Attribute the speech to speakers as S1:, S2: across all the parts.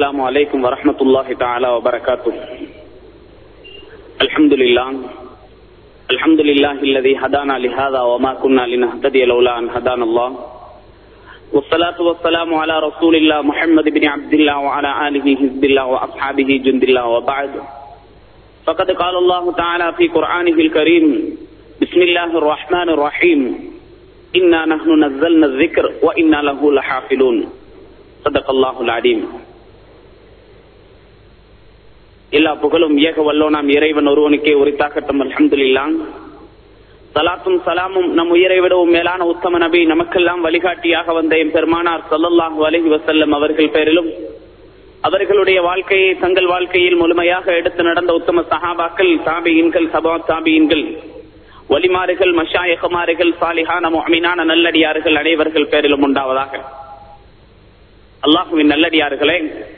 S1: السلام عليكم ورحمة الله تعالى وبركاته الحمد لله الحمد لله الذي هدانا لهذا وما كنا لنهتدي لولا أن هدانا الله والصلاة والسلام على رسول الله محمد بن عبد الله وعلى آله حزب الله وأصحابه جند الله وبعد فقد قال الله تعالى في قرآنه الكريم بسم الله الرحمن الرحيم إنا نحن نزلنا الذكر وإنا له لحافظون صدق الله العليم எல்லா புகழும் ஏக வல்லோனாம் இறைவன் ஒருவனுக்கே உரித்தாக்கட்டும் அல்ஹம்துலில்லாஹ் சலாத்தும் சலாமும் நம் உயிரை விடவும் மேலான உத்தம நபி நமக்கெல்லாம் வழிகாட்டியாக வந்த என் பெருமானார் ஸல்லல்லாஹு அலைஹி வஸல்லம் அவர்கள் பேரிலும் அவர்களுடைய வாழ்க்கையை தங்கள் வாழ்க்கையில் முழுமையாக எடுத்து நடந்த உத்தம சஹாபாக்கள் தாபியின்கள் சபா தாபியின்கள் வலிமாறுகள் மஷாயகுமாறுகள் சாலிஹான முஅமினான நல்லடியார்கள் அனைவர்கள் பேரிலும் உண்டாவதாக அல்லாஹுவின் நல்லடியார்களே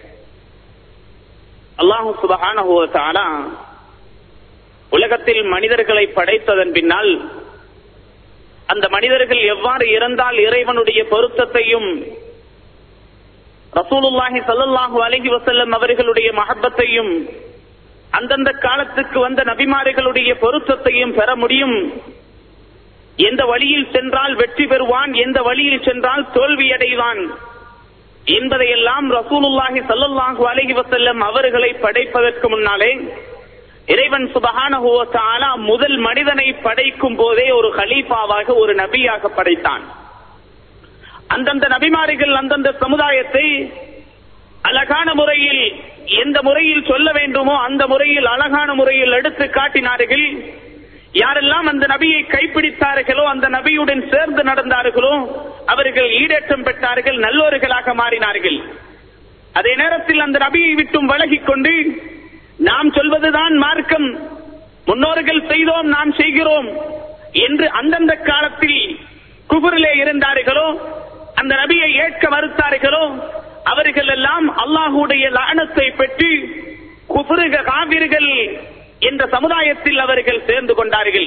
S1: அல்லாஹு சுபஹானஹு வ தஆலா உலகத்தில் மனிதர்களை படைத்ததன் பின்னால் அந்த மனிதர்கள் எவ்வாறு இறந்தால் இறைவனுடைய பொருத்தத்தையும் ரசூலுல்லாஹி ஸல்லல்லாஹு அலைஹி வஸல்லம் அவர்களுடைய மஹப்பத்தையும் அந்தந்த காலத்துக்கு வந்த நபிமார்களுடைய பொருத்தத்தையும் பெற முடியும் எந்த வழியில் சென்றால் வெற்றி பெறுவான் எந்த வழியில் சென்றால் தோல்வி அடைவான் என்பதையெல்லாம் ரசூலுல்லாஹி ஸல்லல்லாஹு அலைஹி வஸல்லம் அவர்களை படைப்பதற்கு முன்னாலே இறைவன் சுபஹானஹு வ தஆலா முதல் மனிதனை படைக்கும் போதே ஒரு கலீஃபாவாக ஒரு நபியாக படைத்தான் அந்தந்த நபிமார்கள் அந்தந்த சமுதாயத்தை அழகான முறையில் எந்த முறையில் சொல்ல வேண்டுமோ அந்த முறையில் அழகான முறையில் எடுத்து காட்டினார்கள் யாரெல்லாம் அந்த நபியை கைப்பிடித்தார்களோ அந்த நபியுடன் சேர்ந்து நடந்தார்களோ அவர்கள் ஈடேற்றம் பெற்றார்கள் நல்லோர்களாக மாறினார்கள் அதே நேரத்தில் அந்த நபியை விட்டும் விலகிக் கொண்டு நாம் சொல்வதுதான் மார்க்கம் முன்னோர்கள் செய்தோம் நாம் செய்கிறோம் என்று அந்தந்த காலத்தில் குபுரிலே இருந்தார்களோ அந்த நபியை ஏற்க மறுத்தார்களோ அவர்கள் எல்லாம் அல்லாஹுடைய லானத்தை பெற்று குபுருக காவிர்கள் என்ற சமுதாயத்தில் அவர்கள் சேர்ந்து கொண்டார்கள்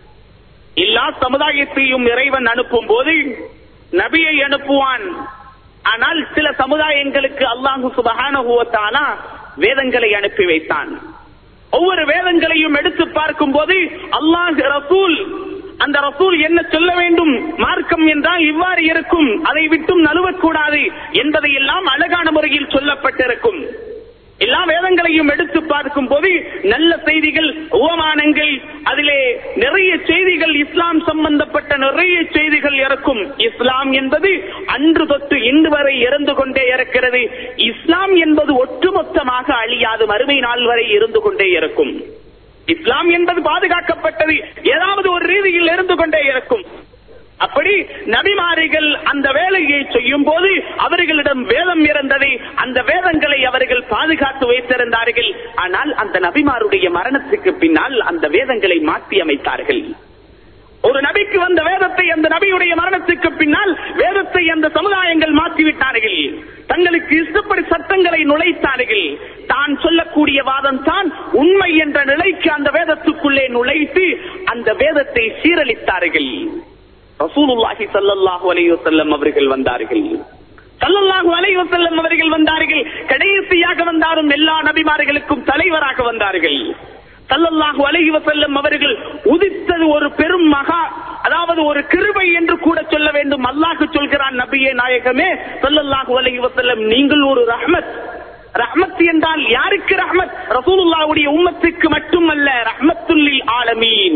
S1: எல்லா சமுதாயத்தையும் இறைவன் அனுப்பும் போது நபியை அனுப்புவான் ஆனால் சில சமுதாயங்களுக்கு அல்லாஹு சுபகான வேதங்களை அனுப்பி வைத்தான் ஒவ்வொரு வேதங்களையும் எடுத்து பார்க்கும் போது அல்லாஹ் ரசூல் அந்த ரசூல் என்ன சொல்ல வேண்டும் மார்க்கம் என்றால் இவ்வாறு இருக்கும் அதை விட்டும் நழுவக்கூடாது என்பதை எல்லாம் அழகான முறையில் சொல்லப்பட்டிருக்கும் எல்லா வேதங்களையும் எடுத்து பார்க்கும் போது நல்ல செய்திகள் உவமானங்கள் அதிலே நிறைய செய்திகள் இஸ்லாம் சம்பந்தப்பட்ட நிறைய செய்திகள் இருக்கும் இஸ்லாம் என்பது அன்று தொட்டு இன்று வரை இறந்து கொண்டே இருக்கிறது இஸ்லாம் என்பது ஒட்டுமொத்தமாக அழியாது மறுமை நாள் வரை இருந்து கொண்டே இருக்கும் இஸ்லாம் என்பது பாதுகாக்கப்பட்டது ஏதாவது ஒரு ரீதியில் இருந்து கொண்டே இருக்கும் அப்படி நபிமாரிகள் அந்த வேலையை செய்யும் போது அவர்களிடம் வேதம் இருந்தது அந்த வேதங்களை அவர்கள் பாதுகாத்து வைத்திருந்தார்கள் ஆனால் அந்த நபிமாருடைய மரணத்துக்கு பின்னால் அந்த வேதங்களை மாற்றி அமைத்தார்கள் ஒரு நபிக்கு வந்த வேதத்தை அந்த நபியுடைய மரணத்துக்கு பின்னால் வேதத்தை அந்த சமுதாயங்கள் மாற்றிவிட்டார்கள் தங்களுக்கு இஷ்டப்படி சட்டங்களை நுழைத்தார்கள் தான் சொல்லக்கூடிய வாதம் தான் உண்மை என்ற நிலைக்கு அந்த வேதத்துக்குள்ளே நுழைத்து அந்த வேதத்தை சீரழித்தார்கள் ரசூலுல்லாஹி சல்லல்லாஹு அலைஹி வஸல்லம் அவர்கள் வந்தார்கள் சல்லல்லாஹு அலைஹி வஸல்லம் அவர்கள் வந்தார்கள் கடைசியாக வந்தாரும் எல்லா நபிமார்களுக்கும் தலைவராக வந்தார்கள் சல்லல்லாஹு அலைஹி வஸல்லம் அவர்கள் உதித்தது ஒரு பெரும் மகா அதாவது ஒரு கிருபை என்று கூட சொல்ல வேண்டும் அல்லாஹ் சொல்கிறான் நபியே நாயகமே சல்லல்லாஹு அலைஹி வஸல்லம் நீங்கள் ஒரு ரஹ்மத் ரஹ்மத் என்றால் யாருக்கு ரஹ்மத் ரசூலுல்லாஹ்வுடைய உம்மத்துக்கு மட்டுமல்ல ரஹ்மத்துல்லில் ஆலமீன்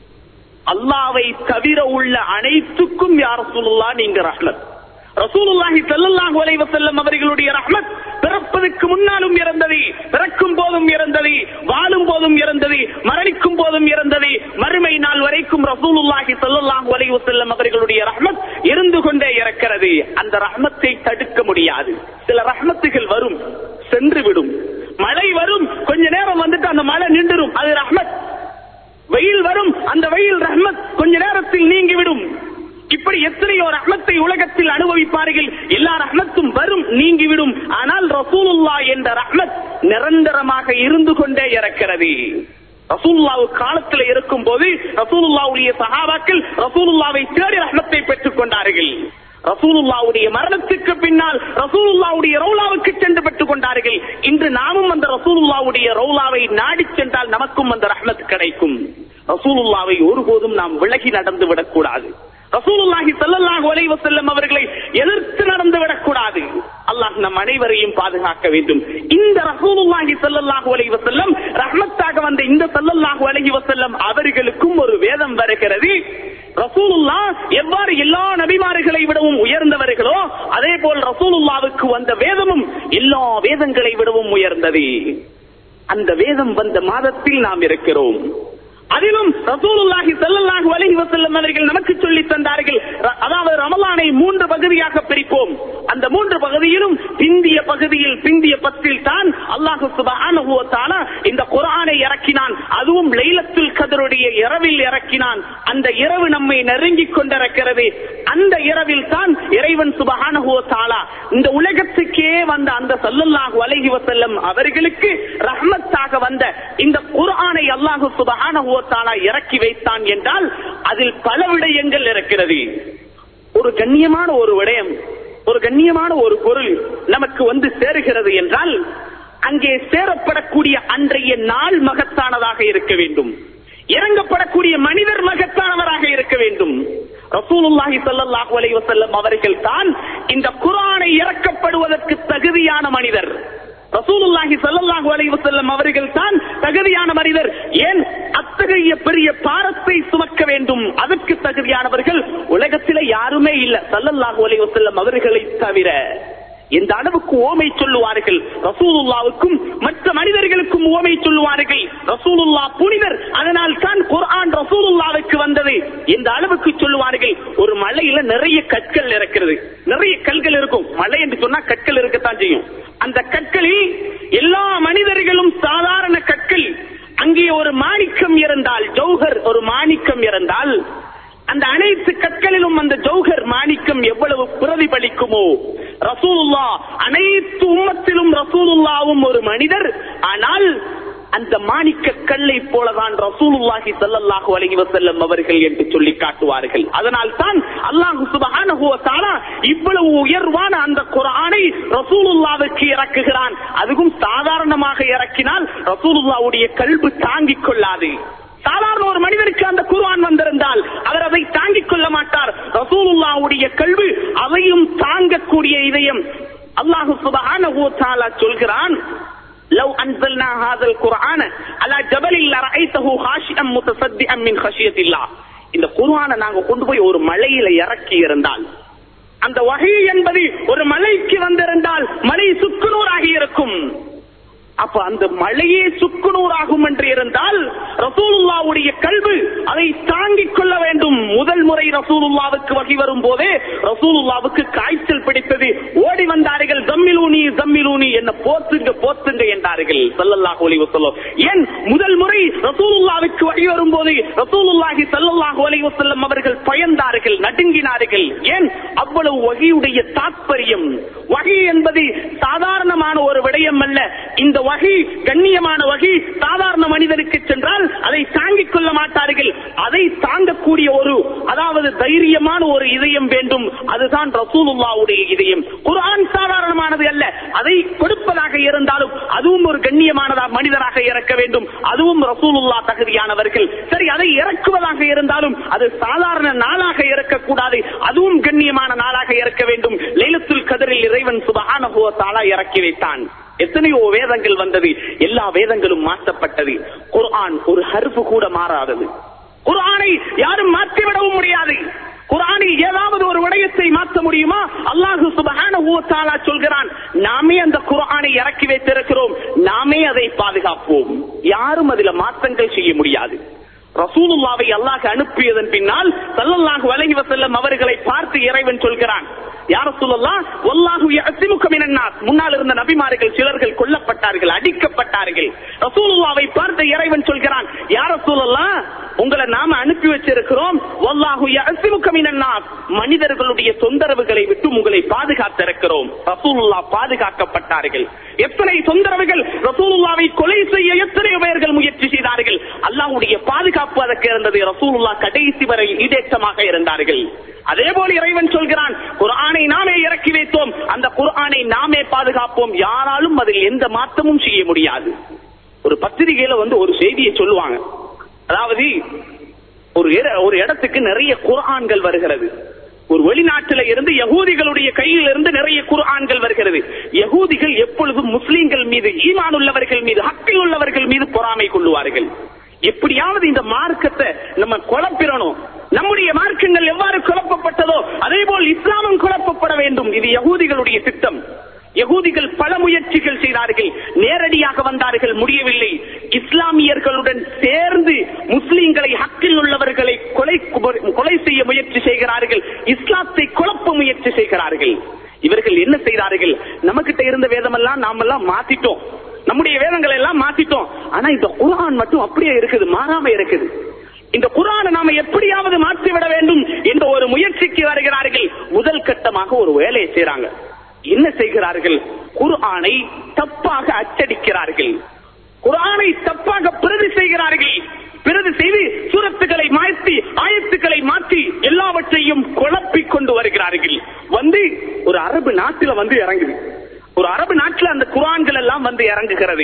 S1: அல்லாவை தவிர உள்ள அனைத்துக்கும் யார் ரசூலுல்லா நீங்க ரஹ்மத் ரசூலுல்லாஹி ஸல்லல்லாஹு அலைஹி வஸல்லம் அவர்களுடைய ரஹ்மத் பிறப்பதற்கு முன்னாலும் இறந்தது பிறக்கும் போதும் இறந்தது வாழும் போதும் இறந்தது மரணிக்கும் போதும் இறந்தது மறுமை நாள் வரைக்கும் ரசூலுல்லாஹி ஸல்லல்லாஹு அலைஹி வஸல்லம் அவர்களுடைய ரஹ்மத் இருந்து கொண்டே இருக்கிறது அந்த ரஹ்மத்தை தடுக்க முடியாது சில ரஹ்மத்துகள் வரும் சென்று விடும் மழை வரும் கொஞ்ச நேரம் வந்துட்டு அந்த மழை நின்றுடும் அது ரஹ்மத் வெயில் வரும் அந்த வெயில் ரஹ்மத் கொஞ்ச நேரத்தில் நீங்கிவிடும் இப்படி எத்தனையோ ரஹ்மத்தை உலகத்தில் அனுபவிப்பார்கள் எல்லா ரஹ்மத்தும் வரும் நீங்கிவிடும் ஆனால் ரசூலுல்லா என்ற ரஹ்மத் நிரந்தரமாக இருந்து கொண்டே இருக்கிறது ரசூலுல்லாவு காலத்தில் இருக்கும் போது ரசூலுல்லாவுடைய சஹாபாக்கள் ரசூலுல்லாவை தேடி ரஹ்மத்தை பெற்றுக் கொண்டார்கள் ரசூலுல்லாவுடைய மரணத்துக்கு பின்னால் ரசூலுல்லாவுடைய ரவுலாவுக்கு சென்று பெற்றுக் கொண்டார்கள் இன்று நாமும் அந்த ரசூலுல்லாவுடைய ரவுலாவை நாடி சென்றால் நமக்கும் அந்த ரஹ்மத் கிடைக்கும் ரசூலுல்லாவை ஒருபோதும் நாம் விலகி நடந்து விடக்கூடாது ரசூலுல்லாஹி ஸல்லல்லாஹு அலைஹி வஸல்லம் அவர்களை எதிர்த்து நடந்து விடக்கூடாது அல்லாஹ் நம் அனைவரையும் பாதுகாக்க வேண்டும் இந்த ரசூலுல்லாஹி ஸல்லல்லாஹு அலைஹி வஸல்லம் ரஹ்மத்தாக வந்த இந்த ஸல்லல்லாஹு அலைஹி வஸல்லம் அவர்களுக்கும் ஒரு வேதம் வருகிறது ரசூலுல்லா எவ்வாறு எல்லா நபிமார்களை விடவும் உயர்ந்தவர்களோ அதே போல் ரசூலுல்லாவுக்கு வந்த வேதமும் எல்லா வேதங்களை விடவும் உயர்ந்தது அந்த வேதம் வந்த மாதத்தில் நாம் இருக்கிறோம் அதிலும் ரசூலுல்லாஹி ஸல்லல்லாஹு அலைஹி வஸல்லம் அவர்கள் நமக்கு சொல்லி தந்தார்கள் ர- அதாவது ரமலானை மூன்று பகுதியாக பிரிப்போம் அந்த மூன்று பகுதியிலும் பிந்திய பகுதியில் பிந்திய பத்தில் தான் அல்லாஹ் சுப்ஹானஹு வ தஆலா இந்த குர்ஆனை இறக்கினான் அதுவும் லைலத்துல் கதருடைய இரவில் இறக்கினான் அந்த இரவு நம்மை நெருங்கிக் கொண்டிருக்கிறது அந்த இரவில் தான் இறைவன் சுப்ஹானஹு வ தஆலா இந்த உலகத்துக்கே வந்த அந்த ஸல்லல்லாஹு அலைஹி வஸல்லம் அவர்களுக்கு ரஹ்மத்தாக வந்த இந்த குர்ஆனை அல்லாஹ் சுப்ஹானஹு வ தஆலா இறக்கி வைத்தான் என்றால் அதில் பல விடயங்கள் இருக்கிறது ஒரு கண்ணியமான ஒரு விடயம் ஒரு கண்ணியமான ஒரு பொருள் நமக்கு வந்து சேருகிறது என்றால் அங்கே சேரப்படக்கூடிய அன்றைய நாள் மகத்தானதாக இருக்க வேண்டும் இறங்கப்படக்கூடிய மனிதர் மகத்தானவராக இருக்க வேண்டும் ரசூலுல்லாஹி ஸல்லல்லாஹு அலைஹி வஸல்லம் அவர்கள் தான் இந்த குர்ஆனை இறக்கப்படுவதற்கு தகுதியான மனிதர் ரசூலுல்லாஹி ஸல்லல்லாஹு அலைஹி வஸல்லம் அவர்கள் தான் தகுதியான மனிதர் ஏன் அத்தகைய பெரிய பாரத்தை சுமக்க வேண்டும் அதற்கு தகுதியானவர்கள் உலகத்திலே யாருமே இல்ல ஸல்லல்லாஹு அலைஹி வஸல்லம் அவர்களை தவிர எந்த அளவுக்கு ஓமை சொல்லுவார்கள் ரசூலுல்லாவுக்கும் மற்ற மனிதர்களுக்கும் ஓமை சொல்லுவார்கள் ரசூலுல்லா புனிதர் அதனால் தான் குர்ஆன் ரசூலுல்லாவுக்கு வந்தது எந்த அளவுக்கு சொல்லுவார்கள் ஒரு மலையில நிறைய கற்கள் இருக்கிறது நிறைய கல்கள் இருக்கும் மலை என்று சொன்னா கற்கள் இருக்கத்தான் செய்யும் அந்த கற்களில் எல்லா மனிதர்களும் சாதாரண கற்கள் அங்கே ஒரு மாணிக்கம் இருந்தால் ஜௌஹர் ஒரு மாணிக்கம் இருந்தால் அந்த அனைத்து கற்களிலும் அந்த ஜௌஹர் மாணிக்கம் எவ்வளவு பிரதிபலிக்குமோ ரசூலுல்லா அனைத்து உம்மத்திலும் ரசூலுல்லாவும் ஒரு மனிதர் ஆனால் அந்த மாணிக்க கல்லை போலதான் ரசூலுல்லாஹி ஸல்லல்லாஹு அலைஹி வஸல்லம் அவர்கள் என்று சொல்லி காட்டுவார்கள் அதனால் தான் அல்லாஹ் சுப்ஹானஹு வ தஆலா இவ்வளவு உயர்வான அந்த குர்ஆனை ரசூலுல்லாவுக்கு இறக்குகிறான் அதுவும் சாதாரணமாக இறக்கினால் ரசூலுல்லாவுடைய கல்பு தாங்கிக் கொள்ளாது சாதாரண ஒரு மனிதருக்கு அந்த குர்ஆன் வந்திருந்தால் அவர் அதை தாங்கிக் கொள்ள மாட்டார் ரசூலுல்லாவுடைய கல்வி அதையும் தாங்கக்கூடிய இதயம் அல்லாஹு சுபஹானஹு வ தஆலா சொல்கிறான் لو أنزلنا هذا القرآن على جبل لرأيته خاشعا متصدعا من خشية الله இந்த குர்ஆனை நாங்க கொண்டு போய் ஒரு மலையில இறக்கி இருந்தால் அந்த வகை என்பது ஒரு மலைக்கு வந்திருந்தால் மலை சுக்குநூறாகி இருக்கும் அப்ப அந்த மழையே சுக்குநூறாகும் என்று இருந்தால் ரசூலுல்லாவுடைய கல்வி அதை தாங்கிக் கொள்ள வேண்டும் முதல் முறை ரசூலுல்லாவுக்கு வகை வரும் போதே ரசூலுல்லாவுக்கு காய்ச்சல் பிடித்தது ஓடி வந்தார்கள் ஜம்மிலூனி ஜம்மிலூனி என்ன போத்துங்க போத்துங்க என்றார்கள் ஸல்லல்லாஹு அலைஹி வஸல்லம் ஏன் முதல் முறை ரசூலுல்லாவுக்கு வகை வரும் போது ரசூலுல்லாஹி ஸல்லல்லாஹு அலைஹி வஸல்லம் அவர்கள் பயந்தார்கள் நடுங்கினார்கள் ஏன் அவ்வளவு வகையுடைய தாத்பரியம் வகை என்பது சாதாரணமான ஒரு விடயம் அல்ல இந்த வகை கண்ணியமான வகை சாதாரண மனிதனுக்கு சென்றால் அதை தாங்கிக் கொள்ள மாட்டார்கள் அதை தாங்கக்கூடிய ஒரு அதாவது தைரியமான ஒரு இதயம் வேண்டும் அதுதான் ரசூலுல்லாவுடைய இதயம் குர்ஆன் சாதாரணமானது அல்ல அதை கொடுப்பதாக இருந்தாலும் அதுவும் ஒரு கண்ணியமானதா மனிதராக இறக்க வேண்டும் அதுவும் ரசூலுல்லா தகுதியானவர்கள் சரி அதை இறக்குவதாக இருந்தாலும் அது சாதாரண நாளாக இறக்கக்கூடாது அதுவும் கண்ணியமான நாளாக இறக்க வேண்டும் லைலத்துல் கதரில் இறைவன் சுபஹானஹு வ தஆலா இறக்கி வைத்தான் எத்தனையோ வேதங்கள் வந்தது எல்லா வேதங்களும் மாற்றப்பட்டது குர்ஆன் ஒரு ஹர்ஃபு கூட மாறாதது குர்ஆனை யாரும் மாற்றிவிடவும் முடியாது குர்ஆனில் ஏதாவது ஒரு விடயத்தை மாற்ற முடியுமா அல்லாஹு சுபஹானஹு வ தஆலா சொல்கிறான் நாமே அந்த குர்ஆனை இறக்கி வைத்திருக்கிறோம் நாமே அதை பாதுகாப்போம் யாரும் அதுல மாற்றங்கள் செய்ய முடியாது ரசூலுல்லாவை அல்லாஹ் அனுப்பியதன் பின்னால் ஸல்லல்லாஹு அலைஹி வஸல்லம் அவர்களை பார்த்து இறைவன் சொல்கிறான் யார் சொல்லலாம் வல்லாஹு யஅசிமுக மினன் நாஸ் முன்னால் இருந்த நபிமார்கள் சிலர்கள் கொல்லப்பட்டார்கள் அடிக்கப்பட்டார்கள் ரசூலுல்லாவை பார்த்து இறைவன் சொல்கிறான் யார் சொல்லலாம் உங்களை நாம அனுப்பி வச்சிருக்கிறோம் வல்லாஹு யஅசிமுக மினன் நாஸ் மனிதர்களுடைய தொந்தரவுகளை விட்டு உங்களை பாதுகாத்திருக்கிறோம் ரசூலுல்லாஹ் பாதுகாக்கப்பட்டார்கள் எத்தனை தொந்தரவுகள் ரசூலுல்லாவை கொலை செய்ய எத்தனை பேர்கள் முயற்சி செய்தார்கள் அல்லாஹ்வுடைய பாதுகாப்பு அதற்கு இருந்தது ரசூலுல்லா கடைசி வரை ஈடேற்றமாக இருந்தார்கள் அதே போல இறைவன் சொல்கிறான் குர்ஆனை நாமே இறக்கி வைத்தோம் அந்த குர்ஆனை குர்ஆனை நாமே பாதுகாப்போம் யாராலும் அதில் எந்த மாற்றமும் செய்ய முடியாது ஒரு பத்திரிகையில வந்து ஒரு செய்தியை சொல்லுவாங்க அதாவது ஒரு இட- ஒரு இடத்துக்கு நிறைய குர்ஆன்கள் வருகிறது ஒரு வெளிநாட்டில இருந்து யகூதிகளுடைய கையில் இருந்து நிறைய குர்ஆன்கள் வருகிறது யகூதிகள் எப்பொழுதும் முஸ்லிம்கள் மீது ஈமான் உள்ளவர்கள் மீது ஹக்கில் உள்ளவர்கள் மீது பொறாமை கொள்ளுவார்கள் எப்படியாவது இந்த மார்க்கத்தை நம்ம குழப்பிடணும் நம்முடைய மார்க்கங்கள் எவ்வாறு குழப்பப்பட்டதோ அதே போல் இஸ்லாமும் குழப்பப்பட வேண்டும் இது யகூதிகளுடைய திட்டம் யகூதிகள் பல முயற்சிகள் செய்தார்கள் நேரடியாக வந்தார்கள் முடியவில்லை இஸ்லாமியர்களுடன் சேர்ந்து முஸ்லிம்களை ஹக்கில் உள்ளவர்களை கொலை கொலை செய்ய முயற்சி செய்கிறார்கள் இஸ்லாத்தை குழப்ப முயற்சி செய்கிறார்கள் இவர்கள் என்ன செய்தார்கள் நமக்கிட்ட இருந்த வேதமெல்லாம் நாமெல்லாம் மாத்திட்டோம் நம்முடைய வேதங்களை எல்லாம் மாத்திட்டோம் ஆனா இந்த குர்ஆன் மட்டும் அப்படியே இருக்குது மாறாம இருக்குது இந்த குர்ஆனை நாம எப்படியாவது மாற்றிவிட வேண்டும் என்ற ஒரு முயற்சிக்கு வருகிறார்கள் முதல் கட்டமாக ஒரு வேலையை செய்றாங்க என்ன செய்கிறார்கள் குர்ஆனை தப்பாக அச்சடிக்கிறார்கள் குர்ஆனை தப்பாக பிரதி செய்கிறார்கள் பிரதி செய்து சூரத்துகளை மாற்றி ஆயத்துக்களை மாற்றி எல்லாவற்றையும் குழப்பிக் கொண்டு வருகிறார்கள் வந்து ஒரு அரபு நாட்டில வந்து இறங்குது ஒரு அரபு நாட்டில் அந்த குரான்கள் எல்லாம் வந்து இறங்குகிறது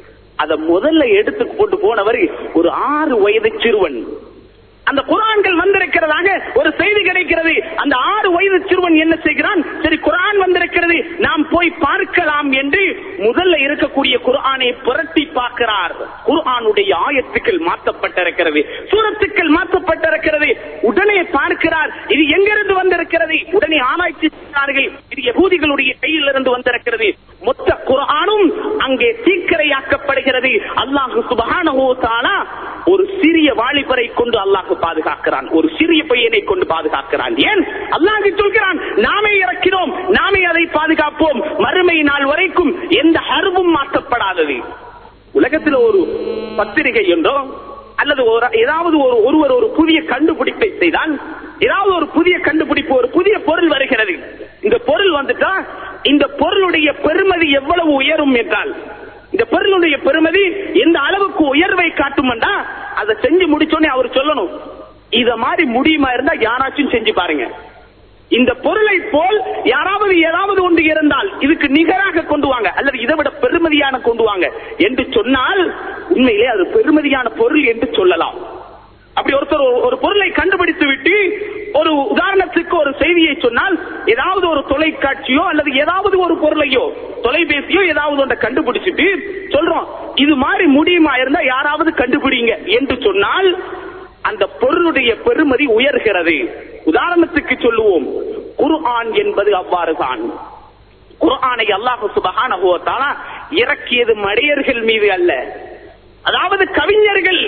S1: அத முதல்ல எடுத்து கொண்டு போனவர் ஒரு ஆறு வயது சிறுவன் அந்த குரான்கள் வந்திருக்கிறதாக ஒரு செய்தி கிடைக்கிறது அந்த ஆறு வயது சிறுவன் என்ன செய்கிறான் சரி குரான் வந்திருக்கிறது நாம் போய் பார்க்கலாம் என்று முதல்ல இருக்கக்கூடிய குர்ஆனை புரட்டி பார்க்கிறார் குர்ஆனுடைய ஆயத்துக்கள் மாற்றப்பட்டிருக்கிறது சூரத்துக்கள் மாற்றப்பட்டிருக்கிறது உடனே பார்க்கிறார் இது எங்கிருந்து வந்திருக்கிறது உடனே ஆராய்ச்சி செய்கிறார்கள் இது யகூதிகளுடைய கையில் இருந்து வந்திருக்கிறது மொத்த குர்ஆனும் அங்கே தீக்கிரையாக்கப்படுகிறது அல்லாஹு சுபஹானஹு தஆலா ஒரு சிறிய வாலிபரை கொண்டு அல்லாஹ் பாதுகாக்கிறான் ஒரு சிறிய பையனை கொண்டு பாதுகாக்கிறான் ஏன் அல்லாஹ் சொல்கிறான் நாமே இறக்கிறோம் நாமே அதை பாதுகாப்போம் மறுமை நாள் வரைக்கும் எந்த ஹர்வும் மாற்றப்படாதது உலகத்தில் ஒரு பத்திரிகை என்றோ அல்லது ஒரு ஏதாவது ஒரு ஒருவர் ஒரு புதிய கண்டுபிடிப்பை செய்தால் ஏதாவது ஒரு புதிய கண்டுபிடிப்பு ஒரு புதிய பொருள் வருகிறது இந்த பொருள் வந்துட்டா இந்த பொருளுடைய பெருமதி எவ்வளவு உயரும் என்றால் இந்த பொருளுடைய பெருமதி எந்த அளவுக்கு உயர்வை காட்டும்டா அதை செஞ்சு முடிச்சோடனே அவர் சொல்லணும் இத மாதிரி முடியுமா இருந்தா யாராச்சும் செஞ்சு பாருங்க இந்த பொருளை போல் யாராவது ஏதாவது ஒன்று இருந்தால் இதுக்கு நிகராக கொண்டு வாங்க அல்லது இதை விட பெருமதியான கொண்டு வாங்க என்று சொன்னால் உண்மையிலே அது பெருமதியான பொருள் என்று சொல்லலாம் அப்படி ஒருத்தர் ஒரு- ஒரு பொருளை கண்டுபிடித்து விட்டு ஒரு உதாரணத்துக்கு ஒரு செய்தியை சொன்னால் ஏதாவது ஒரு தொலைக்காட்சியோ அல்லது ஏதாவது ஒரு பொருளையோ தொலைபேசியோ ஏதாவது ஒன்றை கண்டுபிடிச்சிட்டு சொல்றோம் இது மாதிரி முடியுமா இருந்தா யாராவது கண்டுபிடிங்க என்று சொன்னால் அந்த பொருளுடைய பெருமதி உயர்கிறது உதாரணத்துக்கு சொல்லுவோம் குர்ஆன் என்பது அவ்வாறுதான் குர்ஆனை அல்லாஹ் சுபஹானஹு வ தஆலா இறக்கியது மடையர்கள் மீது அல்ல அதாவது கவிஞர்கள்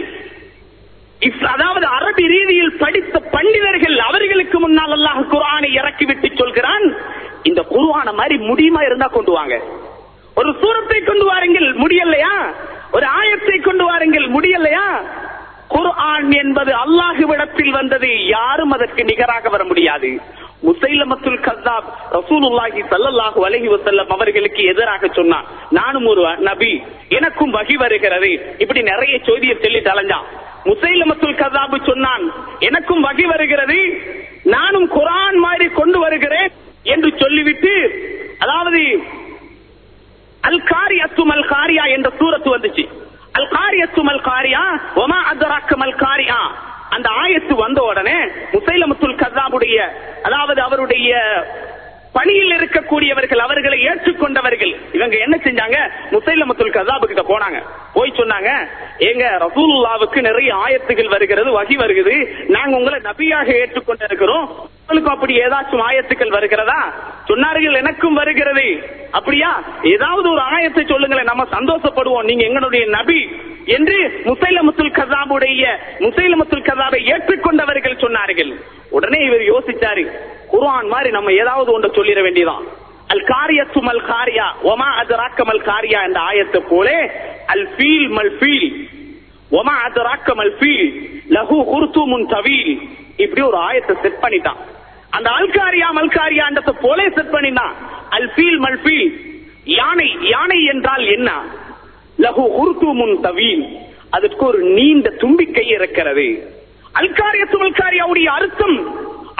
S1: இஸ்- அதாவது அரபி ரீதியில் படித்த பண்டிதர்கள் அவர்களுக்கு முன்னால் அல்லாஹ் குர்ஆனை இறக்கிவிட்டு சொல்கிறான் இந்த குர்ஆன மாதிரி முடியுமா இருந்தா கொண்டு வாங்க ஒரு சூரத்தை கொண்டு வாருங்கள் முடியலையா ஒரு ஆயத்தை கொண்டு வாருங்கள் முடியலையா குர்ஆன் என்பது அல்லாஹுவிடத்தில் வந்தது யாரும் அதற்கு நிகராக வர முடியாது முசைலமத்துல் கத்தாப் ரசூலுல்லாஹி ஸல்லல்லாஹு அலைஹி வஸல்லம் அவர்களுக்கு எதிராக சொன்னான் நானும் ஒரு நபி எனக்கும் வகி வருகிறது இப்படி நிறைய செய்தியை சொல்லிட்டு அலைஞ்சான் முசைலமத்துல் கதாபு சொன்னான் எனக்கும் வகி வருகிறது நானும் குர்ஆன் மாதிரி கொண்டு வருகிறேன் என்று சொல்லிவிட்டு அதாவது அல் காரியத்தும் அல் காரியா என்ற சூரத்து வந்துச்சு அல் காரியத்தும் அல் காரியா ஒமா அதராக்கம் அல் காரியா அந்த ஆயத்து வந்த உடனே முசைலமுத்துல் கதாபுடைய அதாவது அவருடைய பணியில் இருக்கக்கூடியவர்கள் அவர்களை ஏற்றுக்கொண்டவர்கள் இவங்க என்ன செஞ்சாங்க முசைலமுத்துல் கதாபு கிட்ட போனாங்க போய் சொன்னாங்க ஏங்க ரசூலுல்லாவுக்கு நிறைய ஆயத்துகள் வருகிறது வகி வருகிறது நாங்க உங்களை நபியாக ஏற்றுக்கொண்டிருக்கிறோம் உங்களுக்கு அப்படி ஏதாச்சும் ஆயத்துக்கள் வருகிறதா சொன்னார்கள் எனக்கும் வருகிறது அப்படியா ஏதாவது ஒரு ஆயத்தை சொல்லுங்களேன் நம்ம சந்தோஷப்படுவோம் நீங்க எங்களுடைய நபி என்று முசைலமுத்துல் கதாபுடைய முசைலமுத்துல் கதாபை ஏற்றுக்கொண்டவர்கள் சொன்னார்கள் உடனே இவர் யோசிச்சாரு குர்ஆன் மாதிரி நம்ம ஏதாவது ஒன்று சொல்லிட வேண்டியதான் அல் காரியத்து மல் காரியா ஒமா அதராக்க மல் காரியா என்ற ஆயத்தை போலே அல் ஃபீல் மல் ஃபீல் ஒமா அதராக்க மல் ஃபீல் லஹு குர்துமுன் தவீல் இப்படி ஒரு ஆயத்தை செட் பண்ணிட்டான் அந்த அல்காரியா மல்காரியான்றத போலே செட் பண்ணினான் அல் ஃபீல் மல் ஃபீல் யானை யானை என்றால் என்ன லஹு குர்துமுன் தவீல் அதற்கு ஒரு நீண்ட தும்பிக்கை இருக்கிறது அல்காரியத்து மல்காரியாவுடைய அர்த்தம்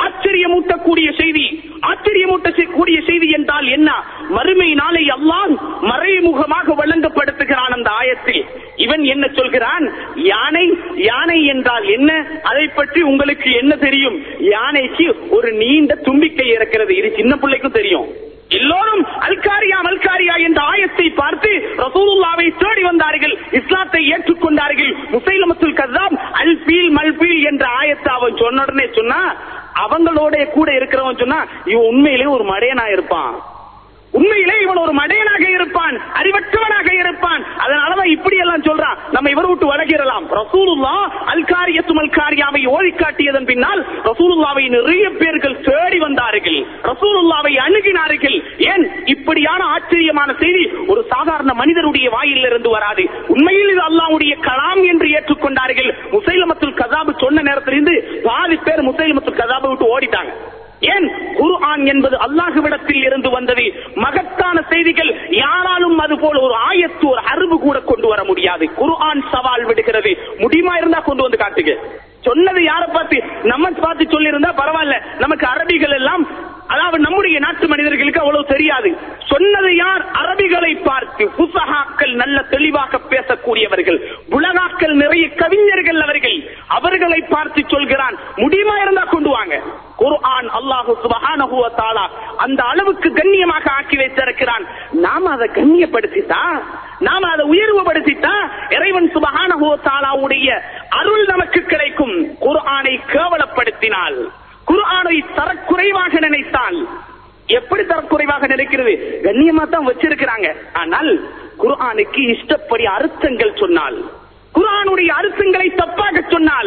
S1: ஆச்சரியமூட்டக்கூடிய செய்தி ஆச்சரியமூட்டக்கூடிய செய்தி என்றால் என்ன மறுமை நாளை அல்லாஹ் மறைமுகமாக வழங்கப்படுத்துகிறான் அந்த ஆயத்தில் இவன் என்ன சொல்கிறான் யானை யானை என்றால் என்ன அதை பற்றி உங்களுக்கு என்ன தெரியும் யானைக்கு ஒரு நீண்ட தும்பிக்கை இருக்கிறது இது சின்ன பிள்ளைக்கும் தெரியும் எல்லோரும் அல்காரியா மல்காரியா என்ற ஆயத்தை பார்த்து ரசூலுல்லாவை தேடி வந்தார்கள் இஸ்லாத்தை ஏற்றுக்கொண்டார்கள் முசைலமத்துல் கዛப் அல்பீல் மல்பீல் என்ற ஆயத்தை அவன் சொன்ன உடனே சொன்னா அவங்களோட கூட இருக்கிறவன் சொன்னா இவன் உண்மையிலே ஒரு மடையனா இருப்பான் உண்மையிலே இவன் ஒரு மடையனாக இருப்பான் அறிவற்றவனாக இருப்பான் அதனாலதான் இப்படி எல்லாம் சொல்றான் நம்ம இவர் விட்டு வழங்கிடலாம் ரசூலுல்லா அல்காரியத்து மல்காரியாவை ஓடி காட்டியதன் பின்னால் ரசூலுல்லாவை நிறைய பேர்கள் தேடி வந்தார்கள் ரசூலுல்லாவை அணுகினார்கள் ஏன் இப்படியான ஆச்சரியமான செய்தி ஒரு சாதாரண மனிதருடைய வாயில் இருந்து வராது உண்மையில் இது அல்லாஹ்வுடைய கலாம் என்று ஏற்றுக்கொண்டார்கள் முசைலமத்துல் கதாபு சொன்ன நேரத்திலிருந்து பாதி பேர் முசைலமத்துல் கதாபை விட்டு ஓடிட்டாங்க ஏன் குர்ஆன் என்பது அல்லாஹுவிடத்தில் இருந்து வந்தது மகத்தான செய்திகள் யாராலும் அது போல ஒரு ஆயத்து ஒரு அறிவு கூட கொண்டு வர முடியாது குர்ஆன் சவால் விடுகிறது முடியுமா இருந்தா கொண்டு வந்து காட்டுங்க சொன்னது யாரை பார்த்து நம்ம பார்த்து சொல்லி இருந்தா பரவாயில்ல நமக்கு அரபிகள் எல்லாம் அதாவது நம்முடைய நாட்டு மனிதர்களுக்கு அவ்வளவு தெரியாது சொன்னது யார் அரபிகளை பார்த்து புசகாக்கள் நல்ல தெளிவாக பேசக்கூடியவர்கள் புலகாக்கள் நிறைய கவிஞர்கள் அவர்கள் அவர்களை பார்த்து சொல்கிறான் முடியுமா இருந்தா கொண்டு வாங்க குர்ஆன் அல்லாஹு சுபஹானஹு வ தஆலா அந்த அளவுக்கு கண்ணியமாக ஆக்கி வைத்திருக்கிறான் நாம அதை கண்ணியப்படுத்திட்டா நாம அதை உயர்வுபடுத்திட்டா இறைவன் சுபஹானஹு வ தஆலாவுடைய அருள் நமக்கு கிடைக்கும் குர்ஆனை கேவலப்படுத்தினால் குர்ஆனை தரக்குறைவாக நினைத்தால் எப்படி தரக்குறைவாக நினைக்கிறது கண்ணியமா தான் வச்சிருக்கிறாங்க ஆனால் குர்ஆனுக்கு இஷ்டப்படி அர்த்தங்கள் சொன்னால் குர்ஆனுடைய அர்த்தங்களை தப்பாக சொன்னால்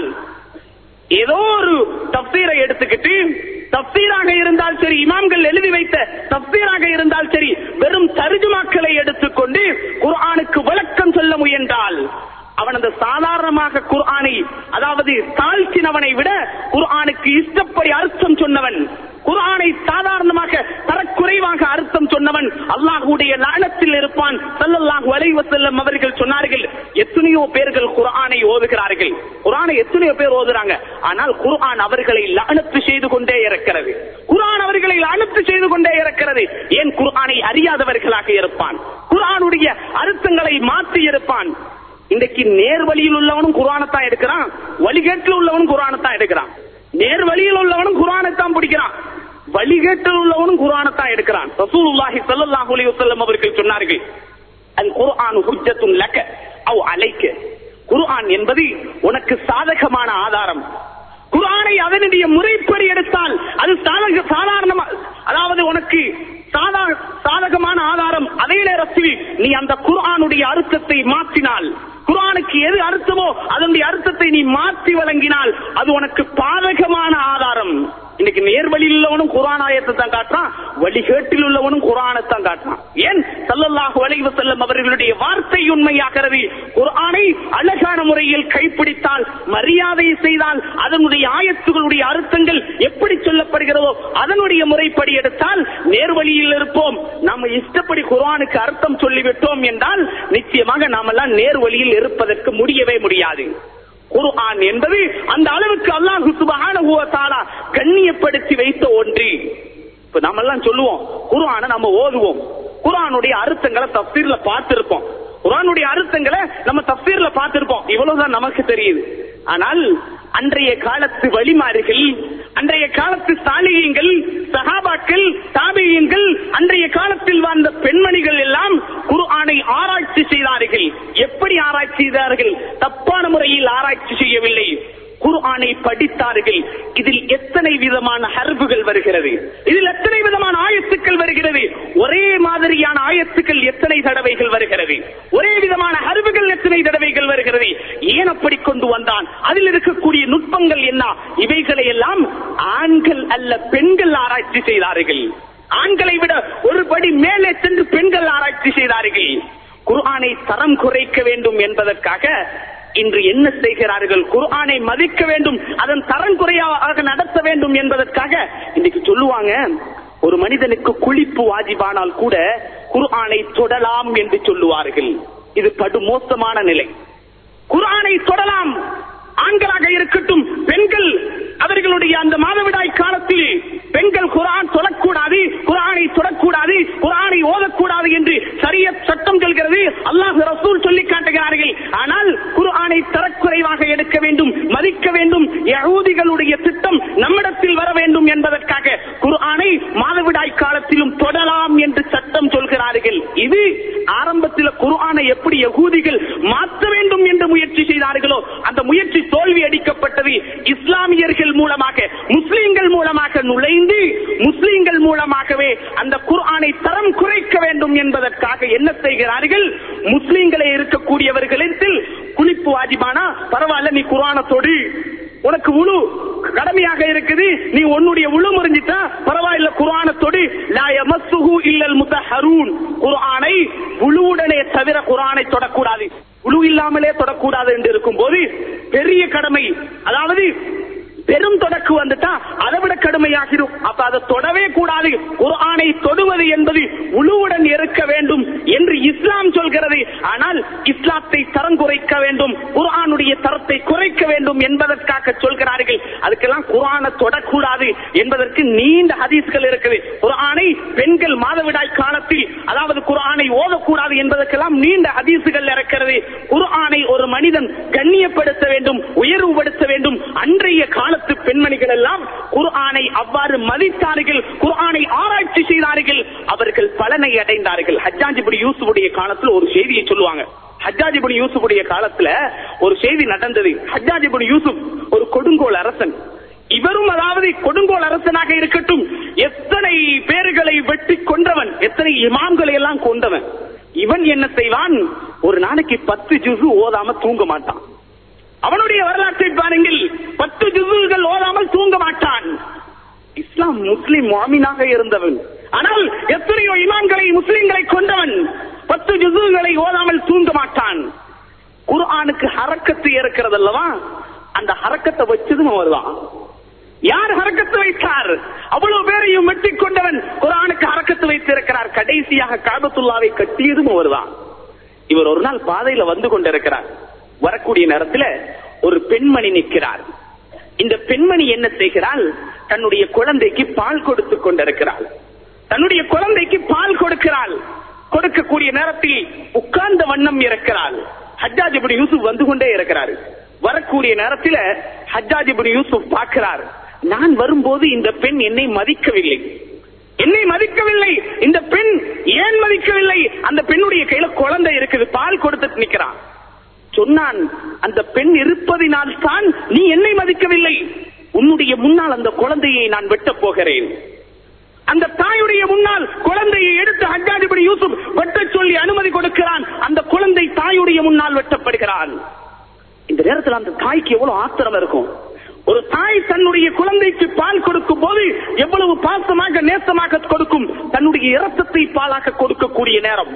S1: ஏதோ ஒரு தப்சீரை எடுத்துக்கிட்டு தப்சீராக இருந்தால் சரி இமாம்கள் எழுதி வைத்த தப்சீராக இருந்தால் சரி வெறும் தருஜுமாக்களை எடுத்துக்கொண்டு குர்ஆனுக்கு விளக்கம் சொல்ல முயன்றால் அவன் அந்த சாதாரணமாக குர்ஆனை அதாவது தாழ்த்தினவனை விட குர்ஆனுக்கு இஷ்டப்படி அர்த்தம் சொன்னவன் குர்ஆனை சாதாரணமாக தரக்குறைவாக அர்த்தம் சொன்னவன் அல்லாஹ்வுடைய லானத்தில் இருப்பான் ஸல்லல்லாஹு அலைஹி வஸல்லம் அவர்கள் சொன்னார்கள் எத்தனையோ பேர்கள் குர்ஆனை ஓதுகிறார்கள் குர்ஆனை எத்தனையோ பேர் ஓதுறாங்க ஆனால் குர்ஆன் அவர்களை லானத்து செய்து கொண்டே இருக்கிறது குர்ஆன் அவர்களை லானத்து செய்து கொண்டே இருக்கிறது ஏன் குர்ஆனை அறியாதவர்களாக இருப்பான் குர்ஆனுடைய அர்த்தங்களை மாற்றி இருப்பான் இன்றைக்கு நேர் வழியில் உள்ளவனும் குரானத்தான் எடுக்கிறான் வழிகேட்டில் உள்ளவனும் குரானத்தான் எடுக்கிறான் நேர் வழியில் உள்ளவனும் குரானைத்தான் பிடிக்கிறான் வழிகேட்டில் உள்ளவனும் குரானத்தான் எடுக்கிறான் ரசூலுல்லாஹி ஸல்லல்லாஹு அலைஹி வஸல்லம் அவர்கள் சொன்னார்கள் அல் குர்ஆன் ஹுஜ்ஜத்துன் லக அவ் அலைக்க குர்ஆன் என்பது உனக்கு சாதகமான ஆதாரம் குர்ஆனை அதனுடைய முறைப்படி எடுத்தால் அது சாதக சாதாரணமா அதாவது உனக்கு சாதா- சாதகமான ஆதாரம் அதே நேரத்தில் நீ அந்த குர்ஆனுடைய அர்த்தத்தை மாற்றினால் குர்ஆனுக்கு எது அர்த்தமோ அதனுடைய அர்த்தத்தை நீ மாற்றி வழங்கினால் அது உனக்கு பாதகமான ஆதாரம் இன்னைக்கு நேர்வழியில் உள்ளவனும் குர்ஆன் ஆயத்தை தான் காட்டுறான் வழிகேட்டில் உள்ளவனும் குர்ஆனைத்தான் காட்டுறான் ஏன் ஸல்லல்லாஹு அலைஹி வஸல்லம் அவர்களுடைய வார்த்தை உண்மையாகிறது குர்ஆனை அழகான முறையில் கைப்பிடித்தால் மரியாதை செய்தால் அதனுடைய ஆயத்துகளுடைய அர்த்தங்கள் எப்படி சொல்லப்படுகிறதோ அதனுடைய முறைப்படி எடுத்தால் நேர்வழியில் இருப்போம் நம்ம இஷ்டப்படி குர்ஆனுக்கு அர்த்தம் சொல்லிவிட்டோம் என்றால் நிச்சயமாக நாமெல்லாம் நேர்வழியில் இருப்பதற்கு முடியவே முடியாது குர்ஆன் என்பது அந்த அளவுக்கு அல்லாஹ் சுப்ஹானஹு வ தஆலா கண்ணியப்படுத்தி வைத்த ஒன்று இப்ப நம்ம எல்லாம் சொல்லுவோம் குர்ஆனை நம்ம ஓதுவோம் குர்ஆனுடைய அர்த்தங்களை தஃசீர்ல பார்த்திருப்போம் குர்ஆனுடைய அர்த்தங்களை நம்ம தஃசீர்ல பார்த்திருப்போம் இவ்வளவுதான் நமக்கு தெரியுது ஆனால் அன்றைய காலத்து வழிமாறுகள் அன்றைய காலத்து சாலிகங்கள் சஹாபாக்கள் தாபியங்கள் அன்றைய காலத்தில் வாழ்ந்த பெண்மணிகள் எல்லாம் குர்ஆனை ஆராய்ச்சி செய்தார்கள் எப்படி ஆராய்ச்சி செய்தார்கள் தப்பான முறையில் ஆராய்ச்சி செய்யவில்லை குர்ஆனை படித்தார்கள் இதில் எத்தனை விதமான ஹர்புகள் வருகிறது இதில் எத்தனை விதமான ஆயத்துக்கள் வருகிறது ஒரே மாதிரியான ஆயத்துக்கள் எத்தனை தடவைகள் வருகிறது ஒரே விதமான ஹர்புகள் எத்தனை தடவைகள் வருகிறது ஏன் அப்படி கொண்டு வந்தான் அதில் இருக்கக்கூடிய நுட்பங்கள் என்ன இவைகளை எல்லாம் ஆண்கள் அல்ல பெண்கள் ஆராய்ச்சி செய்தார்கள் ஆண்களை விட ஒரு படி மேலே சென்று பெண்கள் ஆராய்ச்சி செய்தார்கள் குர்ஆனை தரம் குறைக்க வேண்டும் என்பதற்காக இன்று என்ன செய்கிறார்கள் குர்ஆனை மதிக்க வேண்டும் அதன் தரம் குறையாக நடத்த வேண்டும் என்பதற்காக இன்னைக்கு சொல்லுவாங்க ஒரு மனிதனுக்கு குளிப்பு வாஜிபானால் கூட குர்ஆனை தொடலாம் என்று சொல்லுவார்கள் இது படு மோசமான நிலை குர்ஆனை தொடலாம் ஆண்களாக இருக்கட்டும் பெண்கள் அவர்களுடைய அந்த மாதவிடாய் காலத்தில் பெண்கள் குரான் தொடக்கூடாது குரானை தொடக்கூடாது குரானை ஓதக்கூடாது என்று சரிய சட்டம் சொல்கிறது அல்லாஹ் ரசூல் சொல்லி காட்டுகிறார்கள் ஆனால் குர்ஆனை தரக்குறைவாக எடுக்க வேண்டும் மதிக்க வேண்டும் யகூதிகளுடைய திட்டம் நம்மிடத்தில் வர வேண்டும் என்பதற்காக குர்ஆனை மாதவிடாய் காலத்திலும் தொடலாம் என்று சட்டம் சொல்கிறார்கள் இது ஆரம்பத்தில் குர்ஆனை எப்படி யகூதிகள் மாற்ற வேண்டும் என்று முயற்சி செய்தார்களோ அந்த முயற்சி தோல்வி அடிக்கப்பட்டது இஸ்லாமியர்கள் மூலமாக முஸ்லிம்கள் மூலமாக நுழைந்து முஸ்லிம்கள் மூலமாகவே அந்த குர்ஆனை தரம் குறைக்க வேண்டும் என்பதற்காக என்ன செய்கிறார்கள் முஸ்லிம்களே இருக்கக்கூடியவர்களிடத்தில் குளிப்பு வாஜிபானா பரவாயில்ல நீ குர்ஆனத்தோடு உனக்கு உழு கடமையாக இருக்குது நீ உன்னுடைய உழு முறிஞ்சிட்டா பரவாயில்ல குர்ஆனத்தோடு லா யமஸ்ஸுஹு இல்லல் முதஹரூன் குர்ஆனை உழுவுடனே தவிர குர்ஆனை தொடக்கூடாது உழு இல்லாமலே தொடக்கூடாது என்று இருக்கும்போது பெரிய கடமை அதாவது பெரும் தொடக்கு வந்துட்டா அதை விட கடுமையாகிடும் அப்ப அதை தொடவே கூடாது குர்ஆனை தொடுவது என்பது உழுவுடன் இருக்க வேண்டும் என்று இஸ்லாம் சொல்கிறது ஆனால் இஸ்லாத்தை தரம் குறைக்க வேண்டும் குர்ஆனுடைய தரத்தை குறைக்க வேண்டும் என்பதற்காக சொல்கிறார்கள் அதுக்கெல்லாம் குர்ஆனை தொடக்கூடாது என்பதற்கு நீண்ட ஹதீஸ்கள் இருக்குது குர்ஆனை பெண்கள் மாதவிடாய் காலத்தில் அதாவது குர்ஆனை ஓதக்கூடாது என்பதற்கெல்லாம் நீண்ட ஹதீசுகள் இருக்கிறது குர்ஆனை ஒரு மனிதன் கண்ணியப்படுத்த வேண்டும் உயர்வுபடுத்த வேண்டும் அன்றைய காலத்து பெண்மணிகள் எல்லாம் குர்ஆனை அவ்வாறு மதித்தார்கள் குர்ஆனை ஆராய்ச்சி செய்தார்கள் அவர்கள் பலனை அடைந்தார்கள் ஹஜ்ஜாஜிபடி யூசுஃபுடைய காலத்தில் ஒரு செய்தியை சொல்லுவாங்க ஹஜ்ஜாஜிபடி யூசுஃபுடைய காலத்துல ஒரு செய்தி நடந்தது ஹஜ்ஜாஜிபடி யூசுப் ஒரு கொடுங்கோல் அரசன் இவரும் அதாவது கொடுங்கோல் அரசனாக இருக்கட்டும் எத்தனை பேர்களை வெட்டி கொன்றவன் எத்தனை இமாம்களை எல்லாம் கொண்டவன் இவன் என்ன செய்வான் ஒரு நாளைக்கு பத்து ஜுசு ஓதாம தூங்க மாட்டான் அவனுடைய வரலாற்றை பாருங்கள் பத்து ஜுசுகள் ஓதாமல் தூங்க மாட்டான் இஸ்லாம் முஸ்லிம் மாமினாக இருந்தவன் ஆனால் எத்தனையோ இமாம்களை முஸ்லிம்களை கொண்டவன் பத்து ஜுசுகளை ஓதாமல் தூங்க மாட்டான் குர்ஆனுக்கு ஹரக்கத்து இருக்கிறது அல்லவா அந்த ஹரக்கத்தை வச்சதும் அவர்தான் யார் ஹரக்கத்து வைத்தார் அவ்வளவு பேரையும் வெட்டி கொண்டவன் குரானுக்கு ஹரக்கத்து வைத்திருக்கிறார் கடைசியாக காபத்துல்லாவை கட்டியதும் அவர்தான் இவர் ஒரு நாள் பாதையில வந்து கொண்டிருக்கிறார் வரக்கூடிய நேரத்துல ஒரு பெண்மணி நிற்கிறார் இந்த பெண்மணி என்ன செய்கிறாள் தன்னுடைய குழந்தைக்கு பால் கொடுத்து கொண்டிருக்கிறாள் தன்னுடைய குழந்தைக்கு பால் கொடுக்கிறாள் கொடுக்கக்கூடிய நேரத்தில் உட்கார்ந்த வண்ணம் இருக்கிறாள் ஹஜ்ஜாஜ் இப்படி யூசுப் வந்து கொண்டே இருக்கிறார் வரக்கூடிய நேரத்தில் ஹஜ்ஜாஜ் இப்படி யூசுப் பார்க்கிறார் நான் வரும்போது இந்த பெண் என்னை மதிக்கவில்லை என்னை மதிக்கவில்லை இந்த பெண் ஏன் மதிக்கவில்லை அந்த பெண்ணுடைய கையில குழந்தை இருக்குது பால் கொடுத்துட்டு நிக்கிறான் சொன்னான் அந்த பெண் இருப்பதினால் தான் நீ என்னை மதிக்கவில்லை உன்னுடைய முன்னால் அந்த குழந்தையை நான் வெட்டப் போகிறேன் அந்த தாயுடைய முன்னால் குழந்தையை எடுத்து ஹஜ்ஜாதிபதி யூசுப் வெட்ட சொல்லி அனுமதி கொடுக்கிறான் அந்த குழந்தை தாயுடைய முன்னால் வெட்டப்படுகிறான் இந்த நேரத்தில் அந்த தாய்க்கு எவ்வளவு ஆத்திரம் இருக்கும் ஒரு தாய் தன்னுடைய குழந்தைக்கு பால் கொடுக்கும் போது எவ்வளவு பாசமாக நேசமாக கொடுக்கும் தன்னுடைய இரத்தத்தை பாலாக கொடுக்கக்கூடிய நேரம்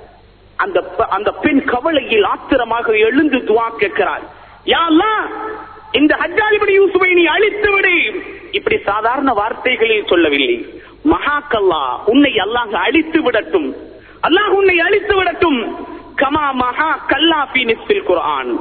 S1: அந்த ப- அந்த பெண் கவலையில் ஆத்திரமாக எழுந்து துவா கேட்கிறார் யா அல்லாஹ், இந்த ஹஜ்ஜாதிபதி யூசுவை நீ அழித்து விடு இப்படி சாதாரண வார்த்தைகளில் சொல்லவில்லை மகாக்கல்லா உன்னை அல்லாஹ் அழித்து விடட்டும் அல்லாஹ் உன்னை அழித்து விடட்டும் கமா மகா கல்லா பி நிஸ்பில் குர்ஆன்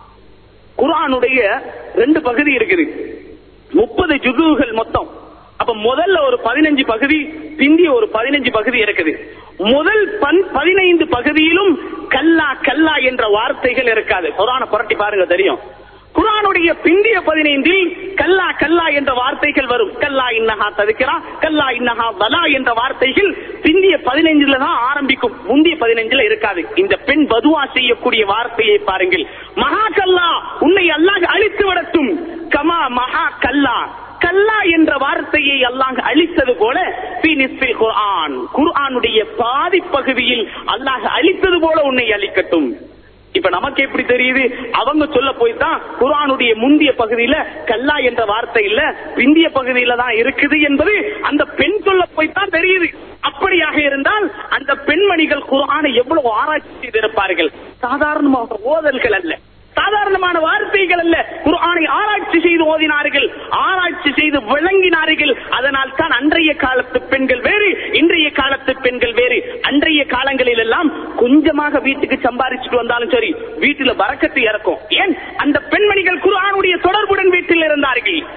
S1: குர்ஆனுடைய ரெண்டு பகுதி இருக்குது முப்பது ஜுகுகள் மொத்தம் அப்ப முதல்ல ஒரு பதினஞ்சு பகுதி பிந்தி ஒரு பதினஞ்சு பகுதி இருக்குது முதல் பன்- பதினைந்து பகுதியிலும் கல்லா கல்லா என்ற வார்த்தைகள் இருக்காது குரான புரட்டி பாருங்க தெரியும் குரானுடைய பிந்திய பதினைந்தில் கல்லா கல்லா என்ற வார்த்தைகள் வரும் கல்லா இன்னஹா தவிக்கிறா கல்லா இன்னஹா வலா என்ற வார்த்தைகள் பிந்திய பதினைஞ்சுல தான் ஆரம்பிக்கும் முந்திய பதினைஞ்சுல இருக்காது இந்த பெண் பதுவா செய்யக்கூடிய வார்த்தையை பாருங்கள் மகா கல்லா உன்னை அல்லாஹ் அழித்து விடட்டும் கமா மகா கல்லா கல்லா என்ற வார்த்தையை அல்லாஹ் அழித்தது போல ஃபீ நிஸ்ஃபில் குர்ஆன் குர்ஆனுடைய பாதி பகுதியில் அல்லாஹ் அழித்தது போல உன்னை அழிக்கட்டும் இப்ப நமக்கு எப்படி தெரியுது அவங்க சொல்ல போய் தான் குர்ஆனுடைய முந்திய பகுதியில கல்லா என்ற வார்த்தை இல்ல பிந்திய பகுதியில தான் இருக்குது என்பது அந்த பெண் சொல்ல போய் தான் தெரியுது அப்படியாக இருந்தால் அந்த பெண்மணிகள் குர்ஆனை எவ்வளவு ஆராய்ச்சி செய்திருப்பார்கள் சாதாரணமாக ஓதல்கள் அல்ல சாதாரணமான வார்த்தைகள் அல்ல குர்ஆனை ஆராய்ச்சி செய்து ஓதினார்கள் ஆராய்ச்சி செய்து விளங்கினார்கள் அதனால் தான் அன்றைய காலத்து பெண்கள் வேறு இன்றைய காலத்து பெண்கள் வேறு அன்றைய காலங்களில் எல்லாம் கொஞ்சமாக வீட்டுக்கு சம்பாதிச்சுட்டு வந்தாலும் சரி வீட்டுல பறக்கத்து இறக்கும் ஏன் அந்த பெண்மணிகள் குர்ஆனுடைய தொடர்புடன் வீட்டில் இருந்தார்கள்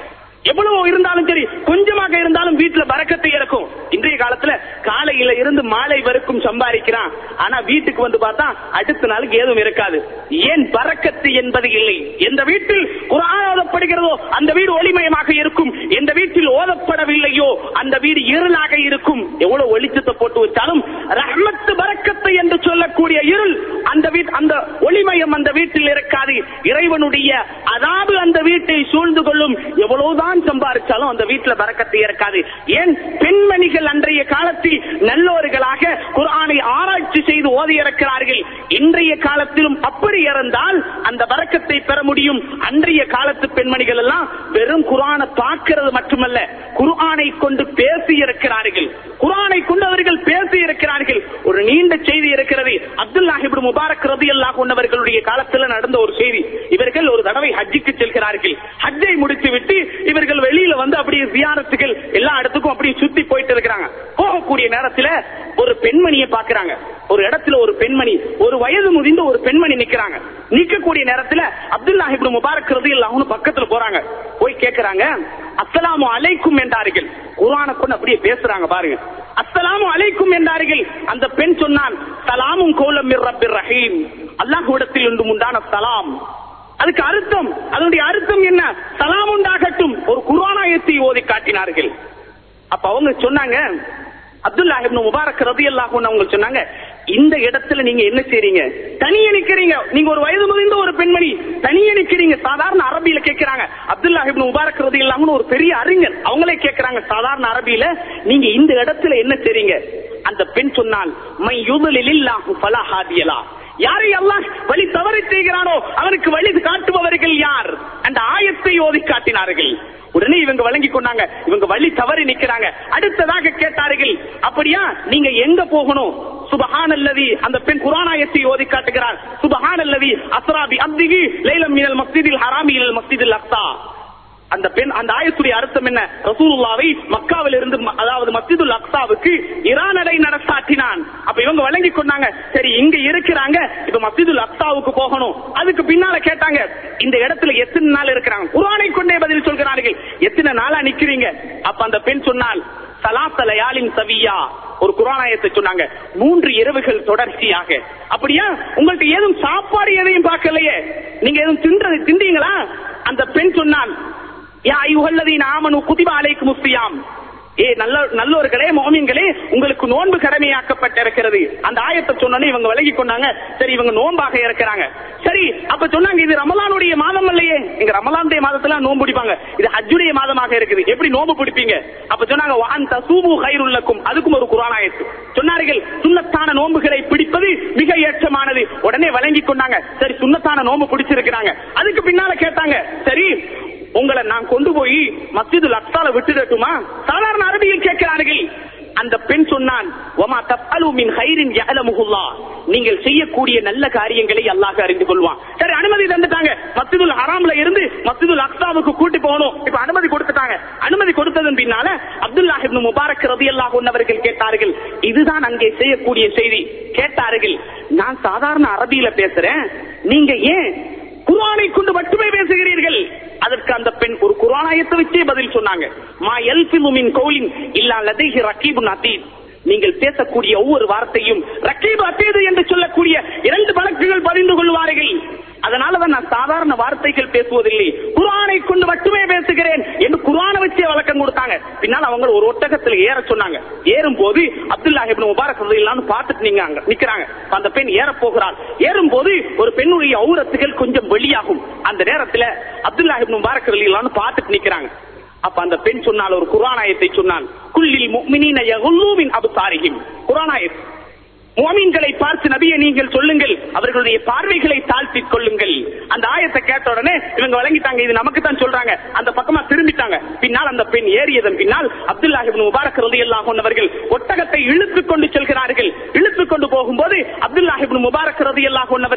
S1: எவ்வளவு இருந்தாலும் சரி கொஞ்சமாக இருந்தாலும் வீட்டுல பறக்கத்தை இறக்கும் இன்றைய காலத்துல காலையில இருந்து மாலை வரைக்கும் சம்பாதிக்கிறான் ஆனா வீட்டுக்கு வந்து பார்த்தா அடுத்த நாளுக்கு ஏதும் இருக்காது ஏன் பறக்கத்து என்பது இல்லை எந்த வீட்டில் குரான் ஓதப்படுகிறதோ அந்த வீடு ஒளிமயமாக இருக்கும் எந்த வீட்டில் ஓதப்படவில்லையோ அந்த வீடு இருளாக இருக்கும் எவ்வளவு வெளிச்சத்தை போட்டு வச்சாலும் ரஹ்மத்து பறக்கத்து என்று சொல்லக்கூடிய இருள் அந்த வீட் அந்த ஒளிமயம் அந்த வீட்டில் இருக்காது இறைவனுடைய அதாவது அந்த வீட்டை சூழ்ந்து கொள்ளும் எவ்வளவுதான் சம்பாதிச்சாலும் அந்த வீட்டுல பறக்கத்தை இருக்காது ஏன் பெண்மணிகள் அன்றைய காலத்தில் நல்லோர்களாக குர்ஆனை ஆராய்ச்சி செய்து ஓதி இறக்கிறார்கள் இன்றைய காலத்திலும் அப்படி இறந்தால் அந்த பறக்கத்தை பெற முடியும் அன்றைய காலத்து பெண்மணிகள் எல்லாம் வெறும் குர்ஆனை பார்க்கிறது மட்டுமல்ல குர்ஆனை கொண்டு பேசி இருக்கிறார்கள் குர்ஆனை கொண்டு அவர்கள் பேசி இருக்கிறார்கள் ஒரு நீண்ட செய்தி இருக்கிறது அப்துல்லா இப்னு முபாரக் ரலியல்லாஹு அன்ஹு அவர்களுடைய காலத்தில் நடந்த ஒரு செய்தி இவர்கள் ஒரு தடவை ஹஜ்ஜுக்கு செல்கிறார்கள் ஹஜ்ஜை முடித்து விட்டு இவர்கள் வெளியில வந்து அப்படியே ஜியாரத்துகள் எல்லா இடத்துக்கும் அப்படியே சுத்தி போயிட்டு இருக்கிறாங்க போகக்கூடிய நேரத்துல ஒரு பெண்மணியை பாக்குறாங்க ஒரு இடத்துல ஒரு பெண்மணி ஒரு வயது முதிர்ந்த ஒரு பெண்மணி நிக்கிறாங்க நிக்கக்கூடிய நேரத்துல அப்துல்லா இப்னு முபாரக் ரலியல்லாஹு அன்ஹு பக்கத்துல போறாங்க போய் கேக்குறாங்க அஸ்ஸலாமு அலைக்கும் என்றார்கள் குர்ஆனை கொண்டு அப்படியே பேசுறாங்க பாருங்க அஸ்ஸலாமு அலைக்கும் என்றார்கள் அந்த பெண் சொன்னான் சலாமும் கௌலம் மிர் ரப்பிர் ரஹீம் அல்லாஹ்விடத்தில் இருந்து உண்டான சலாம் அதுக்கு அர்த்தம் அதனுடைய அர்த்தம் என்ன சலாம் உண்டாகட்டும் ஒரு குர்ஆனாயத்தை ஓதி காட்டினார்கள் அப்ப அவங்க சொன்னாங்க அப்துல்லா இப்னு முபாரக் ரலியல்லாஹு அன்ஹு அவங்க சொன்னாங்க இந்த இடத்துல நீங்க என்ன செய்றீங்க தனியே நிக்கிறீங்க நீங்க ஒரு வயது முதிர்ந்த ஒரு பெண்மணி தனியே நிக்கிறீங்க சாதாரண அரபியில கேக்குறாங்க அப்துல்லா இப்னு முபாரக் ரலியல்லாஹு அன்ஹு ஒரு பெரிய அறிஞர் அவங்களே கேக்குறாங்க சாதாரண அரபியில நீங்க இந்த இடத்துல என்ன செய்றீங்க அந்த பெண் சொன்னால் மை யுதலில்லாஹு ஃபலா ஹாதியலா யாரை அல்லாஹ் வழி தவறி செய்கிறானோ அவனுக்கு வழி காட்டுபவர்கள் யார் அந்த ஆயத்தை ஓதி காட்டினார்கள் உடனே இவங்க வழங்கி கொண்டாங்க இவங்க வழி தவறி நிக்கிறாங்க அடுத்ததாக கேட்டார்கள் அப்படியா நீங்க எங்க போகணும் சுபஹான் அல்லதி அந்த பெண் குரானாயத்தை ஓதி காட்டுகிறார் சுபஹான் அல்லதி அஸ்ராபி அப்திகி லைலம் மினல் மஸ்ஜிதில் ஹராமி இலல் மஸ்ஜிதில் அக்ஸா அந்த பெண் அந்த ஆயத்துடைய அர்த்தம் என்ன ரசூலுல்லாவை மக்காவில் இருந்து ம- அதாவது மஸ்ஜிதுல் அக்ஸாவுக்கு இரானடை நடத்தாட்டினான் அப்ப இவங்க வழங்கி கொண்டாங்க சரி இங்க இருக்கிறாங்க இப்ப மஸ்ஜிதுல் அக்ஸாவுக்கு போகணும் அதுக்கு பின்னால கேட்டாங்க இந்த இடத்துல எத்தனை நாள் இருக்கிறாங்க குர்ஆனை கொண்டே பதில் சொல்கிறார்கள் எத்தனை நாளா நிக்கிறீங்க அப்ப அந்த பெண் சொன்னால் சலாத்தலையாலின் சவியா ஒரு குரானாயத்தை சொன்னாங்க மூன்று இரவுகள் தொடர்ச்சியாக அப்படியா உங்கள்ட்ட ஏதும் சாப்பாடு எதையும் பார்க்கலையே நீங்க எதுவும் தின்றது தின்றீங்களா அந்த பெண் சொன்னான் யா ஐயுகல்லதீன ஆமனு குதிப அலைக்கும் முஸ்தியாம் ஏ நல்ல நல்லோர்களே மோமின்களே உங்களுக்கு நோன்பு கடமையாக்கப்பட்டிருக்கிறது அந்த ஆயத்தை சொன்னோன்னே இவங்க விலகி கொண்டாங்க சரி இவங்க நோன்பாக இருக்கிறாங்க சரி அப்ப சொன்னாங்க இது ரமலானுடைய மாதம் இல்லையே இங்க ரமலானுடைய மாதத்துல நோன்பு பிடிப்பாங்க இது ஹஜ்ஜுடைய மாதமாக இருக்குது எப்படி நோன்பு பிடிப்பீங்க அப்ப சொன்னாங்க வான் தசூபு கைருள்ளக்கும் அதுக்கும் ஒரு குரான் ஆயத்து சொன்னார்கள் சுண்ணத்தான நோன்புகளை பிடிப்பது மிக ஏற்றமானது உடனே வழங்கி கொண்டாங்க சரி சுண்ணத்தான நோன்பு பிடிச்சிருக்கிறாங்க அதுக்கு பின்னால கேட்டாங்க சரி உங்களை நான் கொண்டு போய் மஸ்ஜிதுல் அக்ஸால விட்டுடட்டுமா சாதாரண அரபியில் கேட்கிறார்கள் அந்த பெண் சொன்னான் ஒமா தப்பலு மின் ஹைரின் யஅலமுஹுல்லா நீங்கள் செய்யக்கூடிய நல்ல காரியங்களை அல்லாஹ் அறிந்து கொள்வான் சரி அனுமதி தந்துட்டாங்க மஸ்ஜிதுல் ஹராம்ல இருந்து மஸ்ஜிதுல் அக்ஸாவுக்கு கூட்டி போகணும் இப்ப அனுமதி கொடுத்துட்டாங்க அனுமதி கொடுத்ததன் பின்னால அப்துல்லா இப்னு முபாரக் ரலியல்லாஹு அன்ஹு அவர்கள் கேட்டார்கள் இதுதான் அங்கே செய்யக்கூடிய செய்தி கேட்டார்கள் நான் சாதாரண அரபியில பேசுறேன் நீங்க ஏன் குர்ஆனை கொண்டு மட்டுமே பேசுகிறீர்கள் அதற்கு அந்த பெண் ஒரு குர்ஆனாயத்தை வச்சே பதில் சொன்னாங்க மா யல்ஃபிமு மின் கௌலின் இல்லா லதைஹி ரகீபுன் அதீத் நீங்கள் பேசக்கூடிய ஒவ்வொரு வார்த்தையும் ரக்கீப் அத்தீது என்று சொல்லக்கூடிய இரண்டு வழக்குகள் பதிந்து கொள்வார்கள் அதனாலதான் நான் சாதாரண வார்த்தைகள் பேசுவதில்லை குர்ஆனை கொண்டு மட்டுமே பேசுகிறேன் என்று குர்ஆனை வச்சே வழக்கம் கொடுத்தாங்க பின்னால் அவங்க ஒரு ஒட்டகத்தில் ஏற சொன்னாங்க ஏறும் போது அப்துல்லா இப்னு முபாரக் ரலியல்லாஹு பார்த்துட்டு நீங்க அங்க நிக்கிறாங்க அந்த பெண் ஏற போகிறாள் ஏறும் போது ஒரு பெண்ணுடைய ஔரத்துகள் கொஞ்சம் வெளியாகும் அந்த நேரத்துல அப்துல்லா இப்னு முபாரக் ரலியல்லாஹு பார்த்துட்டு நிக்கிறாங்க அப்ப அந்த பெண் சொன்னால் ஒரு குரானாயத்தை சொன்னான் குல்லில் முஃமினீன யகுல்லூ மின் அப்சாரிஹிம் குரானாயத் முஅமீன்களை பார்த்து நபியை நீங்கள் சொல்லுங்கள் அவர்களுடைய பார்வைகளை தாழ்த்திக் கொள்ளுங்கள் அந்த ஆயத்தை கேட்ட உடனே இவங்க வழங்கிட்டாங்க இது நமக்கு தான் சொல்றாங்க அந்த பக்கமா திரும்பிட்டாங்க பின்னால் அந்த பெண் ஏறியதன் பின்னால் அப்துல்லா இப்னு முபாரக் ரலியல்லாஹு அன்ஹு அவர்கள் ஒட்டகத்தை இழுத்துக் கொண்டு செல்கிறார்கள் இழுத்துக் கொண்டு போகும்போது அப்துல்லா இப்னு முபாரக் ரலியல்லாஹு அன்ஹு அவர்கள்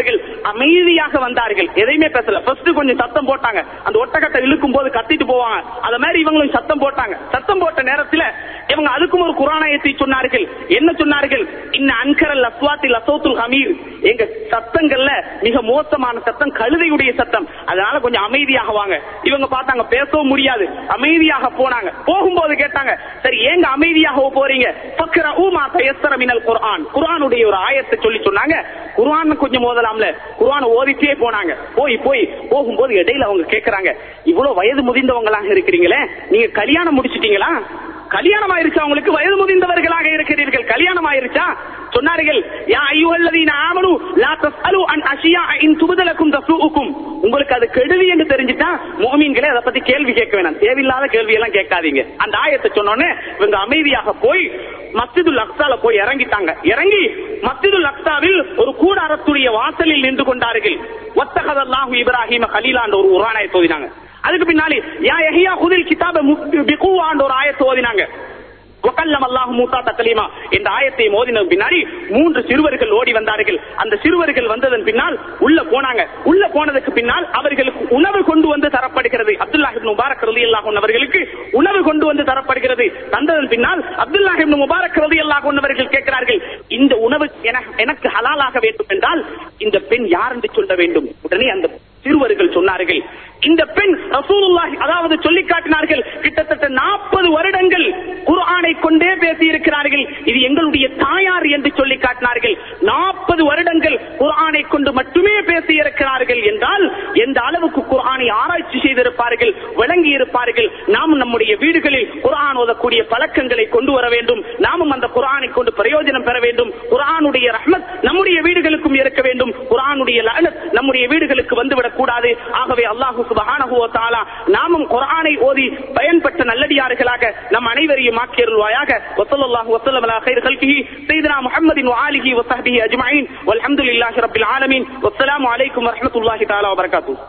S1: அமைதியாக வந்தார்கள் எதையுமே பேசல ஃபர்ஸ்ட் கொஞ்சம் சத்தம் போட்டாங்க அந்த ஒட்டகத்தை இழுக்கும் போது கத்திட்டு போவாங்க அத மாதிரி இவங்களும் சத்தம் போட்டாங்க சத்தம் போட்ட நேரத்துல இவங்க அதுக்கும் ஒரு குரானாயத்தை சொன்னார்கள் என்ன சொன்னார்கள் இன்ன அன்கரல் அஸ்வாத்தில் அசோத்துல் ஹமீர் எங்க சத்தங்கள்ல மிக மோசமான சத்தம் கழுதையுடைய சத்தம் அதனால கொஞ்சம் அமைதியாக வாங்க இவங்க பார்த்தாங்க பேசவும் முடியாது அமைதியாக போனாங்க போகும்போது கேட்டாங்க சரி ஏங்க அமைதியாக போறீங்க பக்கர ஊமா தயஸ்தர மினல் குர்ஆன் குர்ஆனுடைய ஒரு ஆயத்தை சொல்லி சொன்னாங்க குர்ஆன் கொஞ்சம் மோதலாம்ல குர்ஆன் ஓதிட்டே போனாங்க போய் போய் போகும்போது இடையில அவங்க கேக்குறாங்க இவ்வளவு வயது முதிர்ந்தவங்களாக இருக்கிறீங்களே நீங்க கல்யாணம் முடிச்சிட்டீங்களா கல்யாணம் ஆயிருச்சா உங்களுக்கு வயது முதிர்ந்தவர்களாக இருக்கிறீர்கள் கல்யாணம் ஆயிருச்சா சொன்னார்கள் யா ஐயுஹல்லதீன ஆமனு லா தஸ்அலு அன் அஷியா இன் துபதலக்கும் தஸூஉக்கும் உங்களுக்கு அது கெடுதி என்று தெரிஞ்சிட்டா முஃமின்களே அதை பத்தி கேள்வி கேட்க வேணாம் தேவையில்லாத கேள்வி எல்லாம் கேட்காதீங்க அந்த ஆயத்தை சொன்னோன்னே இவங்க அமைதியாக போய் மஸ்ஜிதுல் அக்ஸால போய் இறங்கிட்டாங்க இறங்கி மஸ்ஜிதுல் அக்ஸாவில் ஒரு கூடாரத்துடைய வாசலில் நின்று கொண்டார்கள் ஒத்தகதல்லாஹு இப்ராஹிம கலீலான்ற ஒரு உரானாயை தோதினாங்க அதுக்கு பின்னாடி யா யஹியா குதில் கிதாப பிகுவான்ற ஒரு ஆயத்தை ஓதினாங்க வகல்லம் அல்லாஹ் மூசா தக்லீமா என்ற ஆயத்தை மோதின பின்னாடி மூன்று சிறுவர்கள் ஓடி வந்தார்கள் அந்த சிறுவர்கள் வந்ததன் பின்னால் உள்ள போனாங்க உள்ள போனதுக்கு பின்னால் அவர்களுக்கு உணவு கொண்டு வந்து தரப்படுகிறது அப்துல்லாஹ் இப்னு முபாரக் ரலியல்லாஹு அன்ஹு அவர்களுக்கு உணவு கொண்டு வந்து தரப்படுகிறது தந்ததன் பின்னால் அப்துல்லாஹ் இப்னு முபாரக் ரலியல்லாஹு அன்ஹு அவர்கள் கேட்கிறார்கள் இந்த உணவு என- எனக்கு ஹலாலாக வேண்டும் என்றால் இந்த பெண் யார் என்று சொல்ல வேண்டும் உடனே அந்த சிறுவர்கள் சொன்னார்கள் இந்த பெண் ரசூலுல்லாஹி அதாவது சொல்லி காட்டினார்கள் கிட்டத்தட்ட நாற்பது வருடங்கள் குர்ஆனை கொண்டே பேசி இருக்கிறார்கள் இது எங்களுடைய தாயார் என்று சொல்லி காட்டினார்கள் நாற்பது வருடங்கள் குர்ஆனை கொண்டு மட்டுமே பேசி இருக்கிறார்கள் என்றால் எந்த அளவுக்கு குர்ஆனை ஆராய்ச்சி செய்திருப்பார்கள் விளங்கி இருப்பார்கள் நாம் நம்முடைய வீடுகளில் குர்ஆன் ஓதக்கூடிய பழக்கங்களை கொண்டு வர வேண்டும் நாமும் அந்த குர்ஆனை கொண்டு பிரயோஜனம் பெற வேண்டும் குர்ஆனுடைய ரஹ்மத் நம்முடைய வீடுகளுக்கும் இருக்க வேண்டும் குர்ஆனுடைய லஅனத் நம்முடைய வீடுகளுக்கு வந்துவிடக் கூடாது ஆகவே அல்லாஹு சுப்ஹானஹு வ தஆலா நாமும் குர்ஆனை ஓதி பயன்பட்ட நல்லடியார்களாக நம் அனைவரையும் ஆக்கியருள்வாயாக வஸல்லல்லாஹு வஸல்லம் அலா கைர் கல்கிஹி சய்யிதுனா முஹம்மதின் வ ஆலிஹி வ ஸஹ்பிஹி அஜ்மஈன் வல்ஹம்துலில்லாஹி ரப்பில் ஆலமீன் வஸ்ஸலாமு அலைக்கும் வரஹ்மத்துல்லாஹி தஆலா வ பரகாத்துஹு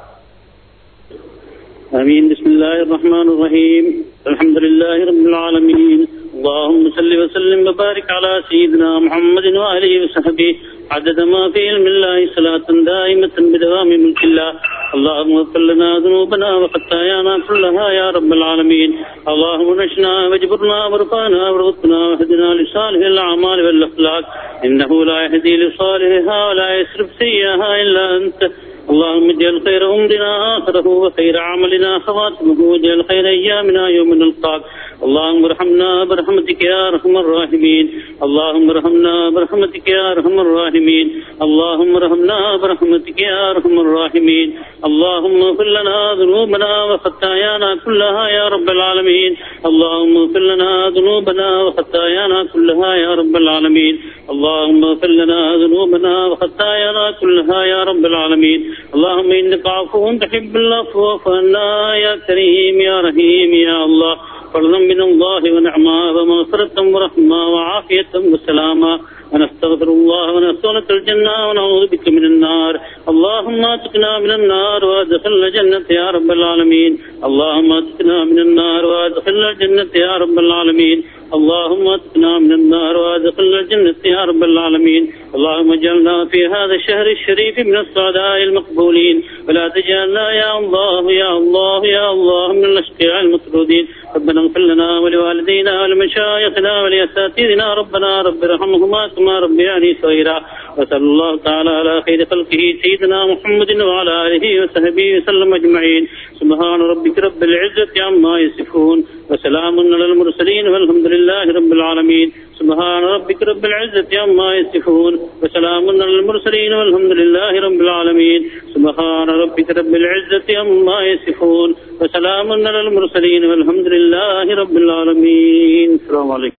S2: آمين بسم الله الرحمن الرحيم الحمد لله رب العالمين اللهم صل وسلم وبارك على سيدنا محمد وآله وصحبه عدد ما في علم الله صلاة دائمة بدوام ملك الله اللهم اغفر لنا ذنوبنا وخطايانا كلها يا رب العالمين اللهم نشنا واجبرنا وارفعنا وارزقنا واهدنا لصالح الأعمال والأخلاق إنه لا يهدي لصالحها ولا يسرف سيئها إلا أنت اللهم اجعل خير امرنا اخره وخير عملنا خواتمه واجعل خير ايامنا يوم نلقاك اللهم ارحمنا برحمتك يا ارحم الراحمين اللهم ارحمنا برحمتك يا ارحم الراحمين اللهم ارحمنا برحمتك يا ارحم الراحمين اللهم اغفر لنا ذنوبنا وخطايانا كلها يا رب العالمين اللهم اغفر لنا ذنوبنا وخطايانا كلها يا رب العالمين اللهم اغفر لنا ذنوبنا وخطايانا كلها يا رب العالمين اللهم انك عفو تحب العفو فانا يا كريم يا رحيم يا الله فضلا من الله ونعما ومغفرة ورحمة وعافية وسلاما ونستغفر الله ونسألك الجنة ونعوذ بك من النار اللهم اتقنا من النار وادخلنا الجنة يا رب العالمين اللهم اتقنا من النار وادخلنا الجنة يا رب العالمين اللهم اتقنا من النار وادخلنا الجنة يا رب العالمين اللهم اجعلنا في هذا الشهر الشريف من السعداء المقبولين ولا تجعلنا يا الله يا الله يا الله من الاشقياء المطرودين ربنا اغفر لنا ولوالدينا ولمشايخنا ولاساتذتنا ربنا رب ارحمهما كما ربياني صغيرا وصلى الله تعالى على خير خلقه سيدنا محمد وعلى اله وصحبه وسلم اجمعين سبحان ربك رب العزه عما يصفون وسلام على المرسلين والحمد لله رب العالمين سبحان ربك رب العزة عما يصفون وسلام على المرسلين والحمد لله رب العالمين سبحان ربك رب العزة عما يصفون وسلام على المرسلين والحمد لله رب العالمين السلام عليكم